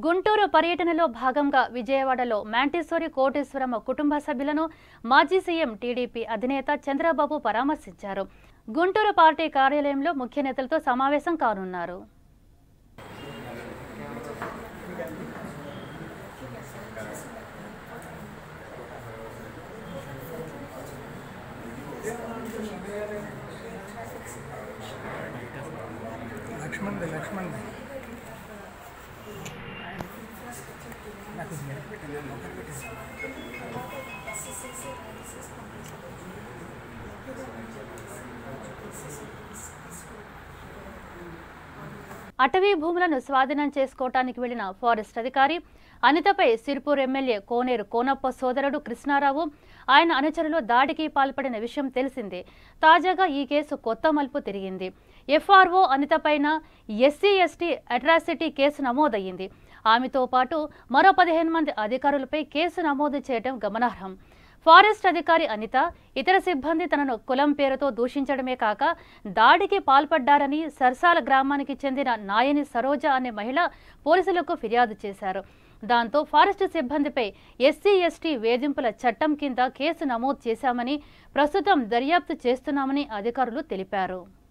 గుంటూరు పర్యటనలో భాగంగా విజయవాడలో మ్యాంటిసోరి కోటేశ్వరమ్మ కుటుంబ సభ్యులను మాజీ సీఎం టీడీపీ అధినేత చంద్రబాబు పరామర్శించారు గుంటూరు పార్టీ కార్యాలయంలో ముఖ్య నేతలతో సమావేశం కానున్నారు లక్ష్మణ్ లక్ష్మణ్ నాకు అటవీ భూములను స్వాధీనం చేసుకోవటానికి వెళ్లిన ఫారెస్ట్ అధికారి అనితపై సిర్పూర్ ఎమ్మెల్యే కోనేరు కోనప్ప సోదరుడు కృష్ణారావు ఆయన అనుచరులు దాడికి పాల్పడిన విషయం తెలిసిందే తాజాగా ఈ కేసు కొత్త మలుపు తిరిగింది ఎఫ్ఆర్ఓ అనితపైన ఎస్సీ ఎస్టీ అట్రాసిటీ కేసు నమోదయ్యింది ఆమెతో పాటు మరో పదిహేను మంది అధికారులపై కేసు నమోదు చేయడం గమనార్హం ఫారెస్ట్ అధికారి అనిత ఇతర సిబ్బంది తనను కులం పేరుతో దూషించడమే కాక దాడికి పాల్పడ్డారని సర్సాల గ్రామానికి చెందిన నాయని సరోజ అనే మహిళ పోలీసులకు ఫిర్యాదు చేశారు దాంతో ఫారెస్ట్ సిబ్బందిపై ఎస్సీ ఎస్టీ వేధింపుల చట్టం కింద కేసు నమోదు చేశామని ప్రస్తుతం దర్యాప్తు చేస్తున్నామని అధికారులు తెలిపారు